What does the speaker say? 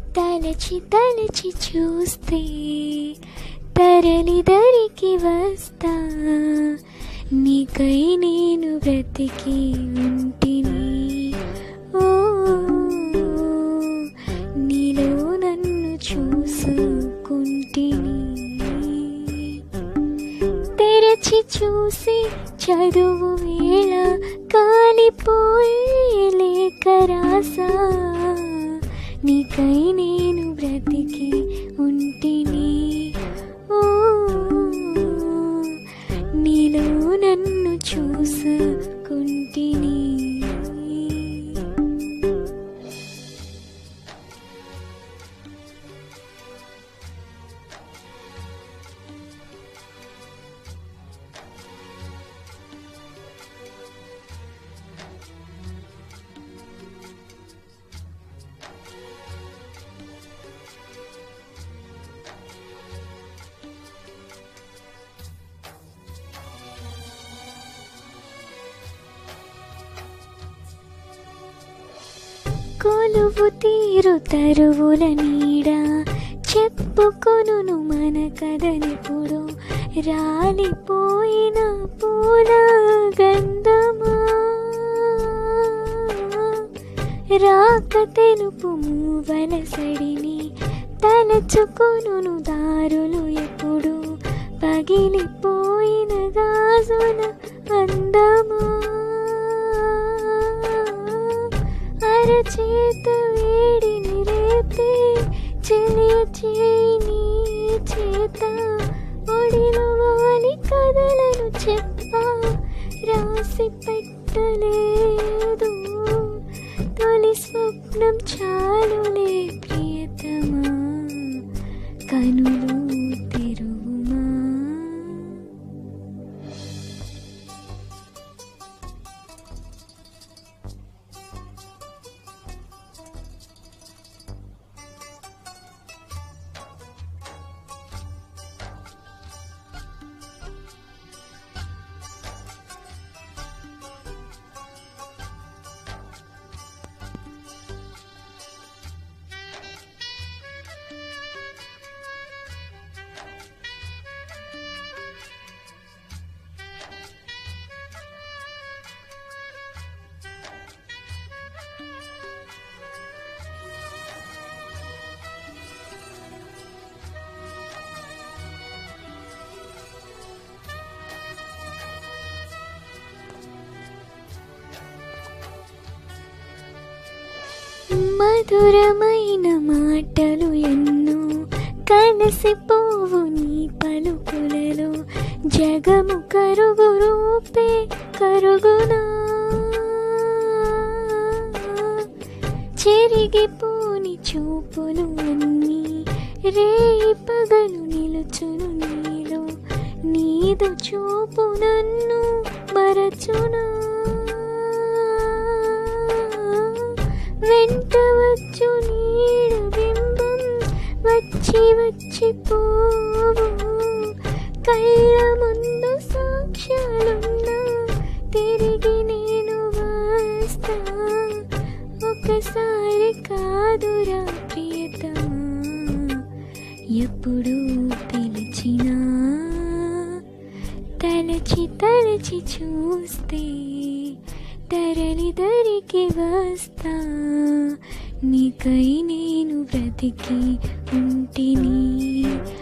తలచి తలచి చూస్తే తరలి దరికి వస్తా నీకై నేను బ్రతికి ఉంటిని ఓ నీలో నన్ను చూసుకుంటిని తెరచి చూసి చదువు వేళ కాలిపోయే లేక రాసా నీకై నేను బ్రతికి ఉంటిని ఓ నీలో నన్ను చూసుకుంటిని కొలువు తీరు తరువుల నీడ చెప్పుకొను మన కదనిప్పుడు రాలిపోయిన పూల గంధమా రాక తెలుపు మూవల సడిని తలచుకొను దారులు ఎప్పుడు పగిలిపోయిన గాజుల అందమా అరచేత వేడిని రేపే చెలియ చేయి చేత ఒడిలో వాలి కథలను చెప్పా రాసి పెట్టలేదు తొలి స్వప్నం చాలులే ప్రియతమా కనులు తెరువుమా మధురమైన మాటలు ఎన్నో కలిసిపోవు నీ పలుకులలో జగము కరుగు రూపే కరుగునా చెరిగిపోని చూపులు అన్నీ రేయి పగలు నిలుచును నీలో నీదు చూపు నన్ను మరచునా వెంట వచ్చు నీడ బింబం వచ్చి వచ్చి పోవు కళ్ళ ముందు సాక్ష్యాలున్నా తిరిగి నేను వస్తా ఒకసారి కాదురా ప్రియతమా ఎప్పుడు పిలిచినా తలచి తలచి చూస్తే తరలి దరికి వస్తా నీకై నేను బ్రతికి ఉంటిని